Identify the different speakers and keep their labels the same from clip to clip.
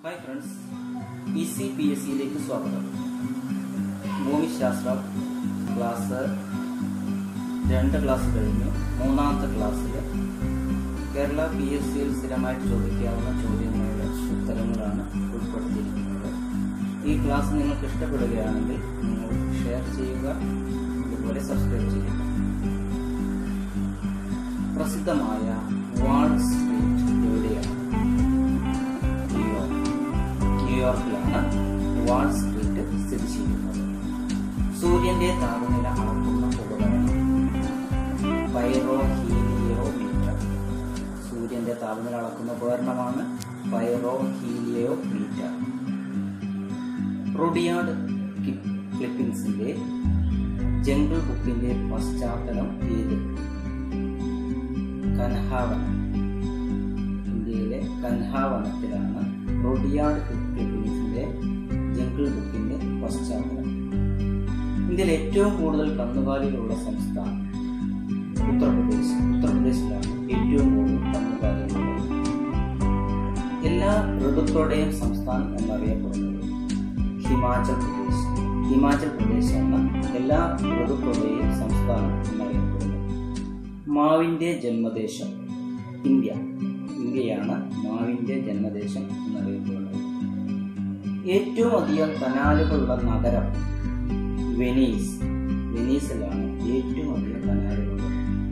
Speaker 1: hi friends E C P S സിയിലേക്ക് സ്വാഗതം ഭൂമിശാസ്ത്ര class രണ്ട് ക്ലാസ് കഴിഞ്ഞു മൂന്നാമത്തെ ക്ലാസ്സിൽ കേരള പി എസ് സിയിൽ സ്ഥിരമായിട്ട് ചോദിക്കാവുന്ന ചോദ്യങ്ങളുടെ ഉത്തരങ്ങളാണ് ഉൾപ്പെടുത്തിയിരിക്കുന്നത് ഈ ക്ലാസ് നിങ്ങൾക്ക് ഇഷ്ടപ്പെടുകയാണെങ്കിൽ നിങ്ങൾ ഷെയർ ചെയ്യുക അതുപോലെ സബ്സ്ക്രൈബ് ചെയ്യുക പ്രസിദ്ധമായ വാൾ സ്ട്രീറ്റ് എവിടെയാണ് ന്യൂയോർക്ക് ന്യൂയോർക്കിലാണ് വാൾ സ്ട്രീറ്റ് സ്ഥിതി ചെയ്യുന്നത് സൂര്യന്റെ താപനില അളക്കുന്ന ഉപകരണം പൈറോ ഹീലിയോമീറ്റർ സൂര്യന്റെ താപനില അളക്കുന്ന ഉപകരണമാണ് പൈറോ ഹീലിയോമീറ്റർ റുഡിയാർഡ് ക്ലിപ്പിംഗ്സിന്റെ ജംഗിൾ ബുക്കിന്റെ പശ്ചാത്തലം ഏത് കൻഹാവനം ഇന്ത്യയിലെ കൻഹാവനത്തിലാണ് റോഡിയാർഡ് ക്ലിപ്പിംഗ്സിന്റെ ജംഗിൾ ബുക്കിന്റെ പശ്ചാത്തലം ഇന്ത്യയിൽ ഏറ്റവും കൂടുതൽ കന്നുകാലികളുള്ള സംസ്ഥാനം ഉത്തർപ്രദേശ് ഉത്തർപ്രദേശിലാണ് ഏറ്റവും കൂടുതൽ കന്നുകാലികളുള്ളത് എല്ലാ ഋതുക്കളുടെയും സംസ്ഥാനം എന്നറിയപ്പെടുന്നത് ഹിമാചൽ പ്രദേശ് ഹിമാചൽ പ്രദേശാണ് എല്ലാ ഋതുക്കളുടെയും സംസ്ഥാനം എന്നറിയപ്പെടുന്നത് മാവിന്റെ ജന്മദേശം ഇന്ത്യ ഇന്ത്യയാണ് മാവിന്റെ ജന്മദേശം എന്നറിയപ്പെടുന്നത് ഏറ്റവും അധികം കനാലുകളുള്ള നഗരം വെനീസ് വെനീസിലാണ് ഏറ്റവും അധികം കനാലുകളുള്ളത്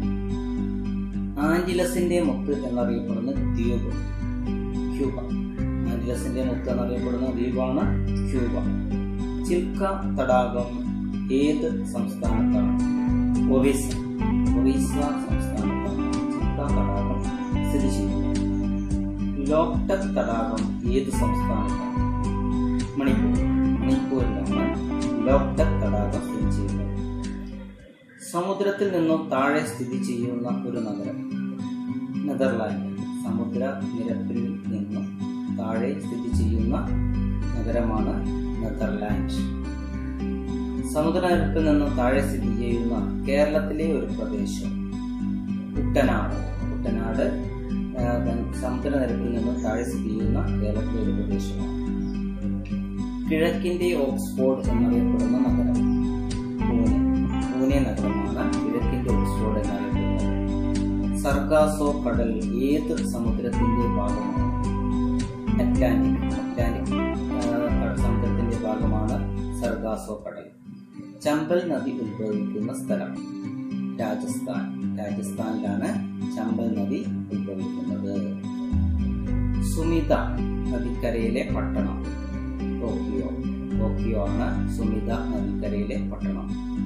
Speaker 1: ആഞ്ചിലസിന്റെ മുത്ത് എന്നറിയപ്പെടുന്ന ദ്വീപ് ക്യൂബ ആഞ്ചിലസിന്റെ മുത്ത് എന്നറിയപ്പെടുന്ന ദ്വീപാണ് ക്യൂബ ചിൽക്ക തടാകം ഏത് സംസ്ഥാനത്താണ് ഒറീസ ഒറീസ സംസ്ഥാനത്താണ് ചിൽക്ക തടാകം സ്ഥിതി ചെയ്യുന്നത് ലോക്ടക് തടാകം ഏത് സംസ്ഥാനത്താണ് മണിപ്പൂർ മണിപ്പൂരിലാണ് ലോക്ടക് തടാകം സ്ഥിതി ചെയ്യുന്നത് സമുദ്രത്തിൽ നിന്നും താഴെ സ്ഥിതി ചെയ്യുന്ന ഒരു നഗരം നെതർലാൻഡ് സമുദ്ര നിരപ്പിൽ നിന്നും താഴെ സ്ഥിതി ചെയ്യുന്ന നഗരമാണ് നെതർലാൻഡ് സമുദ്രനിരപ്പിൽ നിന്നും താഴെ സ്ഥിതി ചെയ്യുന്ന കേരളത്തിലെ ഒരു പ്രദേശം കുട്ടനാട് കുട്ടനാട് ആ, സമുദ്രനിരപ്പിൽ നിന്നും താഴെ സ്ഥിതി ചെയ്യുന്ന കേരളത്തിലെ ഒരു പ്രദേശമാണ് കിഴക്കിന്റെ ഓക്സ്ഫോർഡ് എന്നറിയപ്പെടുന്ന നഗരം പൂനെ പൂനെ നഗരമാണ് കിഴക്കിന്റെ ഓക്സ്ഫോർഡ് എന്നറിയപ്പെടുന്നത് സർഗാസോ കടൽ ഏത് സമുദ്രത്തിന്റെ ഭാഗമാണ് അറ്റ്ലാന്റിക് അറ്റ്ലാന്റിക് ആ, സമുദ്രത്തിന്റെ ഭാഗമാണ് സർഗാസോ കടൽ ചമ്പൽ നദി ഉത്ഭവിക്കുന്ന സ്ഥലം രാജസ്ഥാൻ രാജസ്ഥാനിലാണ് ചമ്പൽ നദി ഉത്ഭവിക്കുന്നത് സുമിത നദിക്കരയിലെ പട്ടണം ടോക്കിയോ ടോക്കിയോ ആണ് സുമിത നദിക്കരയിലെ പട്ടണം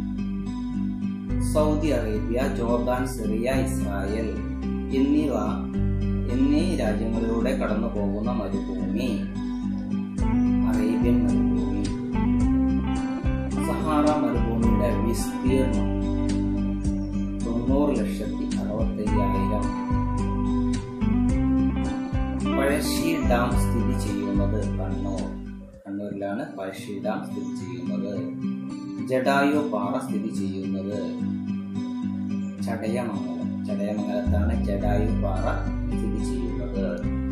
Speaker 1: Saudi Arabia Jordan Syria Israel എന്നിവ എന്നീ രാജ്യങ്ങളിലൂടെ കടന്നു പോകുന്ന മരുഭൂമി അറേബ്യൻ മരുഭൂമി സഹാറ മരുഭൂമിയുടെ വിസ്തീർണം തൊണ്ണൂറ് ലക്ഷത്തി അറുപത്തയ്യായിരം പഴശ്ശി ഡാം സ്ഥിതി ചെയ്യുന്നത് കണ്ണൂർ കണ്ണൂരിലാണ് പഴശ്ശി ഡാം സ്ഥിതി ചെയ്യുന്നത് ജഡായു പാറ സ്ഥിതി ചെയ്യുന്നത് ചടയമംഗലം ചടയമംഗലത്താണ് ജഡായു പാറ സ്ഥിതി ചെയ്യുന്നത്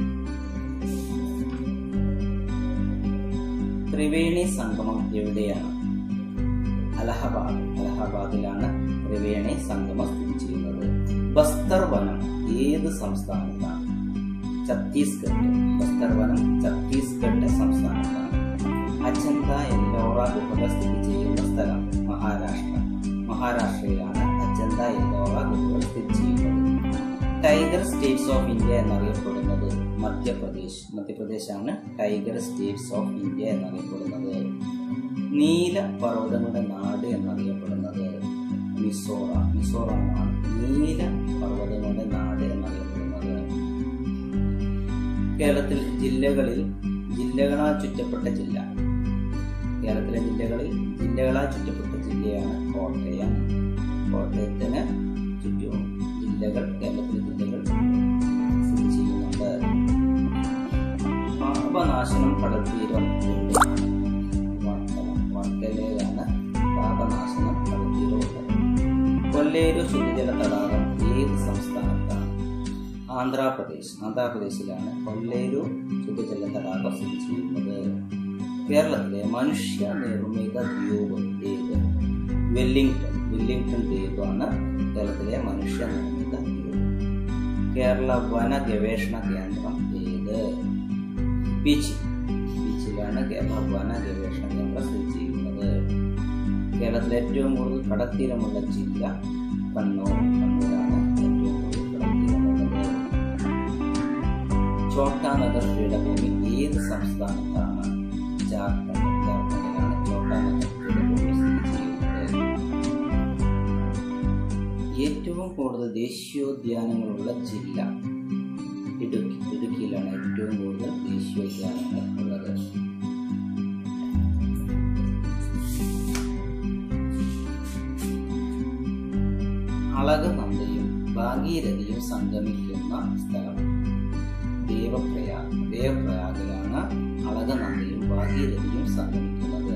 Speaker 1: ത്രിവേണി സംഗമം എവിടെയാണ് അലഹബാദ് അലഹബാദിലാണ് ത്രിവേണി സംഗമം സ്ഥിതി ചെയ്യുന്നത് ബസ്തർ വനം ഏത് സംസ്ഥാനത്താണ് ഛത്തീസ്ഗഡ് ബസ്തർ വനം ഛത്തീസ്ഗഡ് സംസ്ഥാനത്താണ് അജന്ത എല്ലോറ ഗുഹകൾ സ്ഥിതി ചെയ്യുന്ന സ്ഥലം മഹാരാഷ്ട്ര മഹാരാഷ്ട്രയിലാണ് അജന്ത എല്ലോറ ഗുഹകൾ സ്ഥിതി ചെയ്യുന്നത് ടൈഗർ സ്റ്റേറ്റ്സ് ഓഫ് ഇന്ത്യ എന്നറിയപ്പെടുന്നത് മധ്യപ്രദേശ് മധ്യപ്രദേശാണ് ടൈഗർ സ്റ്റേറ്റ്സ് ഓഫ് ഇന്ത്യ എന്നറിയപ്പെടുന്നത് നീല പർവ്വതങ്ങളുടെ നാട് എന്നറിയപ്പെടുന്നത് മിസോറാം മിസോറാമാണ് നീല പർവ്വതങ്ങളുടെ നാട് എന്നറിയപ്പെടുന്നത് കേരളത്തിൽ ജില്ലകളിൽ ജില്ലകളാൽ ചുറ്റപ്പെട്ട ജില്ല കേരളത്തിലെ ജില്ലകളിൽ ജില്ലകളാൽ ചുറ്റപ്പെട്ട ജില്ലയാണ് കോട്ടയം കോട്ടയത്തിന് ചുറ്റും ജില്ലകൾ കേരളത്തിലെ ജില്ലകൾ സ്ഥിതി ചെയ്യുന്നുണ്ട് പാപനാശനം കടൽത്തീരം എവിടെയാണ് വർക്കല വർക്കലയിലാണ് പാപനാശനം കടൽത്തീരമുള്ളത് കൊല്ലേരു ശുദ്ധജല തടാകം ഏത് സംസ്ഥാനത്താണ് ആന്ധ്രാപ്രദേശ് ആന്ധ്രാപ്രദേശിലാണ് കൊല്ലേരു ശുദ്ധജല തടാകം സ്ഥിതി ചെയ്യുന്നത് കേരളത്തിലെ മനുഷ്യ നിർമ്മിത ദ്വീപ് ഏത് വെല്ലിംഗ്ടൺ വെല്ലിംഗ്ടൺ ദ്വീപാണ് കേരളത്തിലെ മനുഷ്യ നിർമ്മിത ദ്വീപ് കേരള വന ഗവേഷണ കേന്ദ്രം ഏത് ബീച്ച് ബീച്ചിലാണ് കേരള വന ഗവേഷണ കേന്ദ്രം സ്ഥിതി ചെയ്യുന്നത് കേരളത്തിലെ ഏറ്റവും കൂടുതൽ കടത്തീരമുള്ള ജില്ല കണ്ണൂർ കണ്ണൂരാണ് ഏറ്റവും കൂടുതൽ കടത്തീരമുള്ളത് ചോട്ടാ നഗർ പീഠഭൂമി ഏത് സംസ്ഥാനത്താണ് ജാർഖണ്ഡ് ജാർഖണ്ഡിലാണ് ചോട്ടാ നഗർ പീഠഭൂമി സ്ഥിതി ചെയ്യുന്നത് ഏറ്റവും കൂടുതൽ ദേശീയോദ്യാനങ്ങളുള്ള ജില്ല ഇടുക്കി ഇടുക്കിയിലാണ് ഏറ്റവും കൂടുതൽ ദേശീയോദ്യാനങ്ങൾ ഉള്ളത് അളകനന്ദയും ഭാഗീരഥിയും സംഗമിക്കുന്ന സ്ഥലം ദേവപ്രയാഗ് ദേവപ്രയാഗിലാണ് അളകനന്ദയും ഭാഗീരഥിയും സംഗമിക്കുന്നത്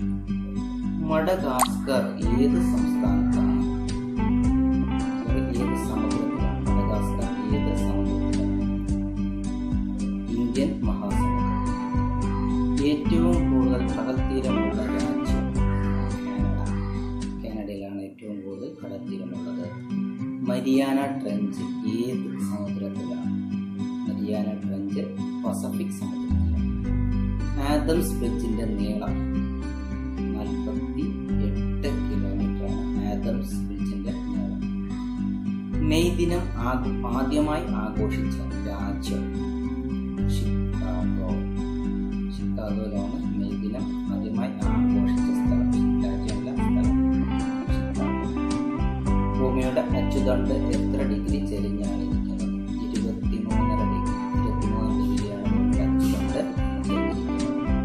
Speaker 1: മഡഗാസ്കർ ഏത് സംസ്ഥാനത്താണ് Sorry, ഏത് സമുദ്രത്തിലാണ് മഡഗാസ്കർ ഏത് സമുദ്രത്തിലാണ് ഇന്ത്യൻ മഹാസമുദ്രം ഏറ്റവും കൂടുതൽ കടൽത്തീരമുള്ള രാജ്യം കാനഡ കാനഡയിലാണ് ഏറ്റവും കൂടുതൽ കടൽത്തീരമുള്ളത് മരിയാന ട്രെഞ്ച് ഏത് സമുദ്രത്തിലാണ് മരിയാന ട്രെഞ്ച് പസഫിക് സമുദ്രത്തിലാണ് ആദംസ് ബ്രിഡ്ജിന്റെ നീളം നാൽപ്പത്തി എട്ട് കിലോമീറ്ററാണ് ആദംസ് ബ്രിഡ്ജിന്റെ നീളം മെയ് ദിനം ആ- ആദ്യമായി ആഘോഷിച്ച രാജ്യം ഷിക്കാഗോ ഷിക്കാഗോയിലാണ് മെയ് ദിനം ആദ്യമായി ആഘോഷിച്ച സ്ഥലം രാജ്യമല്ല സ്ഥലം ഷിക്കാഗോ ഭൂമിയുടെ അച്ചുതണ്ട് എത്ര ഡിഗ്രി ചെരിഞ്ഞാണ് ഇരിക്കുന്നത് ഇരുപത്തിമൂന്നര ഡിഗ്രി ഇരുപത്തിമൂന്ന് ഡിഗ്രിയാണ് ഭൂമിയുടെ അച്ചുതണ്ട് ചെരിഞ്ഞിരിക്കുന്നത്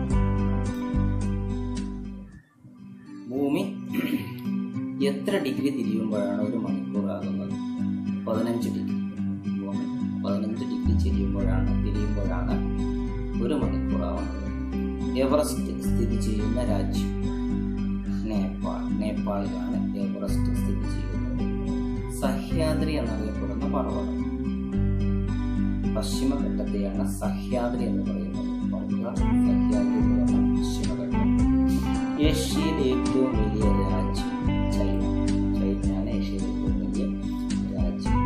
Speaker 1: ഭൂമി എത്ര ഡിഗ്രി തിരിയുമ്പോഴാണ് ഒരു മണിക്കൂർ ആകുന്നത് പതിനഞ്ച് ഡിഗ്രി ഭൂമി പതിനഞ്ച് ഡിഗ്രി ചെരിയുമ്പോഴാണ് തിരിയുമ്പോഴാണ് ഒരു മണിക്കൂർ ആവുന്നത് എവറസ്റ്റ് സ്ഥിതി ചെയ്യുന്ന രാജ്യം നേപ്പാൾ നേപ്പാളിലാണ് എവറസ്റ്റ് സ്ഥിതി ചെയ്യുന്നത് സഹ്യാദ്രി എന്നറിയപ്പെടുന്ന പർവ്വതം പശ്ചിമഘട്ടത്തെയാണ് സഹ്യാദ്രി എന്ന് പറയുന്നത് ഓർക്കുക, സഹ്യാദ്രി എന്ന് പറഞ്ഞാൽ പശ്ചിമഘട്ടം ഏഷ്യയിലെ ഏറ്റവും വലിയ രാജ്യം ചൈന ചൈനയാണ് ഏഷ്യയിലെ ഏറ്റവും വലിയ രാജ്യം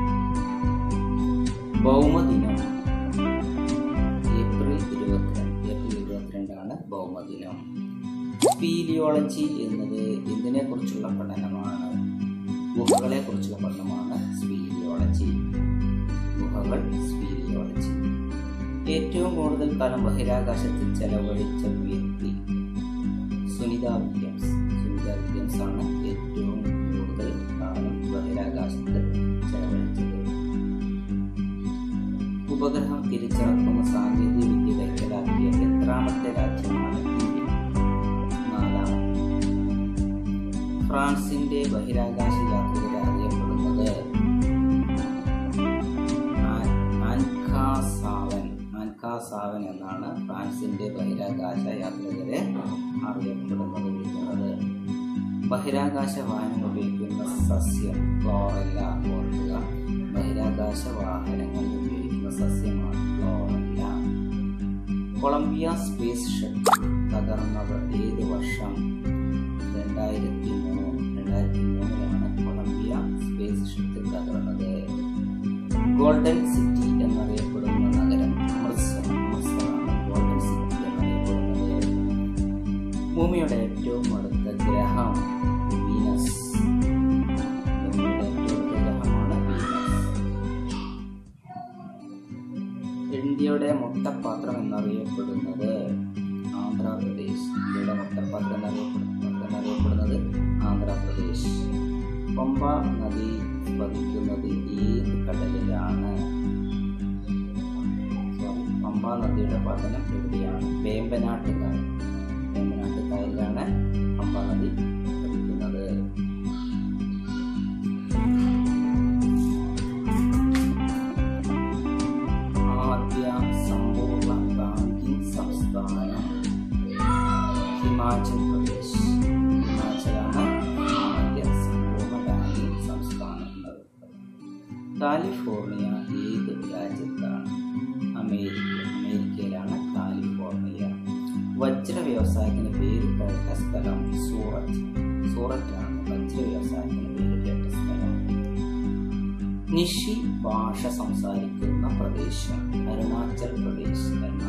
Speaker 1: ഭൗമദിനം ഏപ്രിൽ ഇരുപത്തിരണ്ട് ഏപ്രിൽ ഇരുപത്തിരണ്ടാണ് ഭൗമദിനം സ്പീലിയോളജി എന്നത് എന്തിനെ കുറിച്ചുള്ള പഠനമാണ് ഗുഹകളെ കുറിച്ചുള്ള പഠനമാണ് സ്പീലിയോളജി ഗുഹകൾ സ്പീലിയോളജി ഏറ്റവും കൂടുതൽ കാലം ബഹിരാകാശത്തിൽ ചെലവഴിച്ച വ്യക്തി സുനിത വില്യംസ് സുനിത വില്യംസ് ആണ് ഏറ്റവും കൂടുതൽ കാലം ബഹിരാകാശത്തിൽ ചെലവഴിച്ചത് ഉപഗ്രഹം തിരിച്ചിറക്കുന്ന സാങ്കേതിക വിദ്യ കൈക്കലാക്കിയ എത്രാമത്തെ രാജ്യമാണ് ഇന്ത്യ നാലാമത്തെ ഫ്രാൻസിന്റെ ബഹിരാകാശ യാത്രികരെ അറിയപ്പെടുന്നത് ആൻ- ആൻകാസാവൻ ആൻകാസാവൻ എന്നാണ് ഫ്രാൻസിന്റെ ബഹിരാകാശ യാത്രികരെ അറിയപ്പെടുന്നത് വിളിക്കുന്നത് ബഹിരാകാശ വാഹനം ഉപയോഗിക്കുന്ന സസ്യം ക്ലോറല്ല ഓർക്കുക ബഹിരാകാശ വാഹനങ്ങളിൽ ഉപയോഗിക്കുന്ന സസ്യമാണ് ക്ലോറല്ല കൊളംബിയ സ്പേസ് ഷട്ടിൽ തകർന്നത് ഏത് വർഷം രണ്ടായിരത്തി മൂന്ന് രണ്ടായിരത്തി മൂന്നിലാണ് കൊളംബിയ സ്പേസ് ഷട്ടിൽ തകർന്നത് ഗോൾഡൻ സിറ്റി എന്നറിയപ്പെടുന്ന നഗരം അമൃത്സർ അമൃത്സറാണ് ഗോൾഡൻ സിറ്റി എന്നറിയപ്പെടുന്നത് ഭൂമിയുടെ ഏറ്റവും അടുത്ത ഗ്രഹം വീനസ് ഭൂമിയുടെ ഏറ്റവും അടുത്ത ഗ്രഹമാണ് വീനസ് ഇന്ത്യയുടെ മുട്ടപ്പാത്രം എന്നറിയപ്പെടുന്നത് ആന്ധ്രാപ്രദേശ് ഇന്ത്യയുടെ മുട്ടപ്പാത്രം എന്നറിയപ്പെടുന്നത് എന്നറിയപ്പെടുന്നത് ആന്ധ്രാപ്രദേശ് പമ്പ നദി പതിക്കുന്നത് ഏത് കടലിലാണ് സോറി പമ്പ നദിയുടെ പതനം എവിടെയാണ് വേമ്പനാട്ട് കായൽ വേമ്പനാട്ട് കായലിലാണ് പമ്പ നദി പതിക്കുന്നത് ആദ്യ സമ്പൂർണ്ണ ബാങ്കിംഗ് സംസ്ഥാനം ഹിമാചൽ പ്രദേശ് ഹിമാചലാണ് ആദ്യ സമ്പൂർണ്ണ ബാങ്കിംഗ് സംസ്ഥാനം കാലിഫോർണിയ ഏത് രാജ്യത്താണ് അമേരിക്ക അമേരിക്കയിലാണ് കാലിഫോർണിയ വജ്ര വ്യവസായത്തിന് പേര് കേട്ട സ്ഥലം സൂററ്റ് സൂററ്റ് ആണ് വജ്ര വ്യവസായത്തിന് പേര് കേട്ട സ്ഥലം നിഷി ഭാഷ സംസാരിക്കുന്ന പ്രദേശം അരുണാചൽ പ്രദേശ് അരുണാചൽ